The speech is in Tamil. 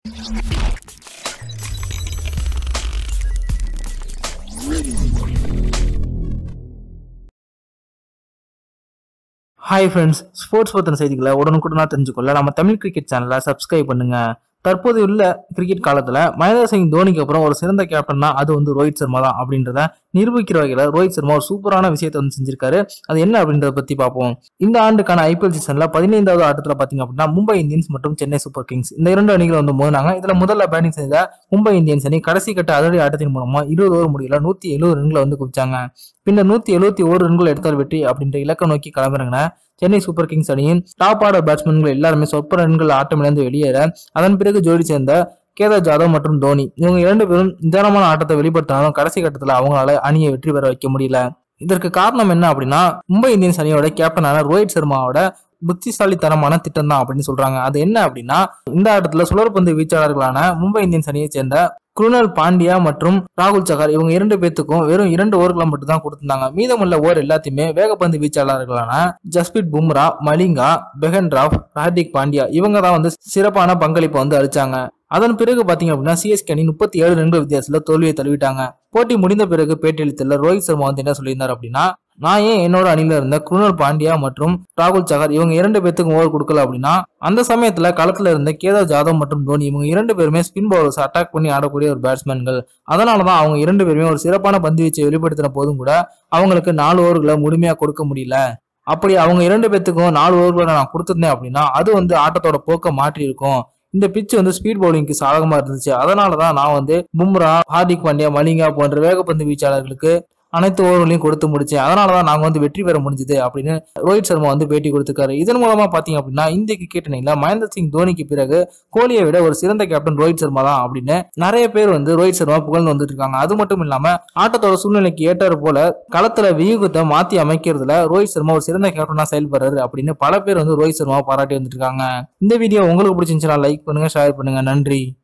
ஹாய் ஃப்ரெண்ட்ஸ் ஸ்போர்ட்ஸ் பற்றின செய்திகளை உடனுக்குடனா தெரிஞ்சுக்கொள்ள நம்ம தமிழ் கிரிக்கெட் சேனலை சப்ஸ்கிரைப் பண்ணுங்க தற்போது உள்ள கிரிக்கெட் காலத்துல மகேந்திர சிங் தோனிக்கு அப்புறம் ஒரு சிறந்த கேப்டன்னா அது வந்து ரோஹித் சர்மா தான் அப்படின்றத நிரூபிக்கிற வகையில ரோஹித் சர்மா ஒரு சூப்பரான விஷயத்தை வந்து செஞ்சிருக்காரு அது என்ன அப்படின்றத பத்தி பார்ப்போம் இந்த ஆண்டுக்கான ஐபிஎல் சீசன்ல பதினைந்தாவது ஆட்டத்துல பாத்தீங்க அப்படின்னா மும்பை இந்தியன்ஸ் மற்றும் சென்னை சூப்பர் கிங்ஸ் இந்த இரண்டு அணிகள் வந்து மோதினாங்க இதுல முதல்ல பேட்டிங் செய்த மும்பை இந்தியன்ஸ் அணி கடைசி கட்ட அதிரடி ஆட்டத்தின் மூலமா இருபது ஓவர் முடியல நூத்தி எழுபது ரன்களை வந்து குவிச்சாங்க பின்னர் நூத்தி எழுபத்தி ஒரு ரன்கள் எடுத்தால் வெற்றி அப்படின்ற இலக்கை நோக்கி கிளம்புறாங்க சென்னை சூப்பர் கிங்ஸ் அணியின் டாப் ஆர்டர் பேட்ஸ்மேன்கள் எல்லாருமே சொற்ப ரன்கள் ஆட்டமிழந்து வெளியேற அதன் பிறகு ஜோடி சேர்ந்த கேதார் ஜாதவ் மற்றும் தோனி இவங்க இரண்டு பேரும் நிதானமான ஆட்டத்தை வெளிப்படுத்தினாலும் கடைசி கட்டத்தில் அவங்களால அணியை வெற்றி பெற வைக்க முடியல இதற்கு காரணம் என்ன அப்படின்னா மும்பை இந்தியன்ஸ் அணியோட கேப்டனான ரோஹித் சர்மாவோட புத்திசாலித்தனமான திட்டம் தான் அப்படின்னு சொல்றாங்க அது என்ன அப்படின்னா இந்த ஆட்டத்துல சுழற்பந்து வீச்சாளர்களான மும்பை இந்தியன்ஸ் அணியை சேர்ந்த குருணல் பாண்டியா மற்றும் ராகுல் சகர் இவங்க இரண்டு பேத்துக்கும் வெறும் இரண்டு ஓவர்களை மட்டும் தான் கொடுத்திருந்தாங்க மீதமுள்ள ஓவர் எல்லாத்தையுமே வேகப்பந்து வீச்சாளர்களான ஜஸ்பிட் பும்ரா மலிங்கா பெகன் ராவ் ஹார்திக் பாண்டியா இவங்க தான் வந்து சிறப்பான பங்களிப்பை வந்து அளிச்சாங்க அதன் பிறகு பாத்தீங்க அப்படின்னா சிஎஸ்கே அணி முப்பத்தி ஏழு ரன்கள் வித்தியாசத்துல தோல்வியை தழுவிட்டாங்க போட்டி முடிந்த பிறகு பேட்டியளித்துள்ள ரோஹித் சர்மா வந்து என்ன சொல்லியிருந்தார் அப்படின்னா நான் ஏன் என்னோட அணியில இருந்த குருணல் பாண்டியா மற்றும் ராகுல் சகர் இவங்க இரண்டு பேத்துக்கும் ஓவர் கொடுக்கல அப்படின்னா அந்த சமயத்துல களத்துல இருந்த கேதார் ஜாதவ் மற்றும் தோனி இவங்க இரண்டு பேருமே ஸ்பின் பவுலர்ஸ் அட்டாக் பண்ணி ஆடக்கூடிய ஒரு பேட்ஸ்மேன்கள் அதனாலதான் அவங்க இரண்டு பேருமே ஒரு சிறப்பான பந்து வீச்சை வெளிப்படுத்தின போதும் கூட அவங்களுக்கு நாலு ஓவர்களை முழுமையா கொடுக்க முடியல அப்படி அவங்க இரண்டு பேத்துக்கும் நாலு ஓவர்களை நான் கொடுத்திருந்தேன் அப்படின்னா அது வந்து ஆட்டத்தோட போக்க மாற்றி இருக்கும் இந்த பிச் வந்து ஸ்பீட் பவுலிங்க்கு சாதகமா இருந்துச்சு அதனால தான் நான் வந்து பும்ரா ஹார்திக் பாண்டியா மலிங்கா போன்ற வேகப்பந்து வீச்சாளர்களுக்கு அனைத்து ஓவர்களையும் கொடுத்து முடிச்சேன் அதனால தான் நாங்கள் வந்து வெற்றி பெற முடிஞ்சது அப்படின்னு ரோஹித் சர்மா வந்து பேட்டி கொடுத்துருக்காரு இதன் மூலமா பாத்தீங்க அப்படின்னா இந்திய கிரிக்கெட் அணியில மகேந்திர சிங் தோனிக்கு பிறகு கோலியை விட ஒரு சிறந்த கேப்டன் ரோஹித் சர்மா தான் அப்படின்னு நிறைய பேர் வந்து ரோஹித் சர்மா புகழ்ந்து வந்துட்டு இருக்காங்க அது மட்டும் இல்லாம ஆட்டத்தோட சூழ்நிலைக்கு ஏற்றாறு போல களத்துல வியூகத்தை மாத்தி அமைக்கிறதுல ரோஹித் சர்மா ஒரு சிறந்த கேப்டனா செயல்படுறாரு அப்படின்னு பல பேர் வந்து ரோஹித் சர்மாவை பாராட்டி வந்துட்டு இருக்காங்க இந்த வீடியோ உங்களுக்கு பிடிச்சிருந்துச்சுன்னா லைக் பண்ணுங்க ஷேர் பண்ணுங்க நன்றி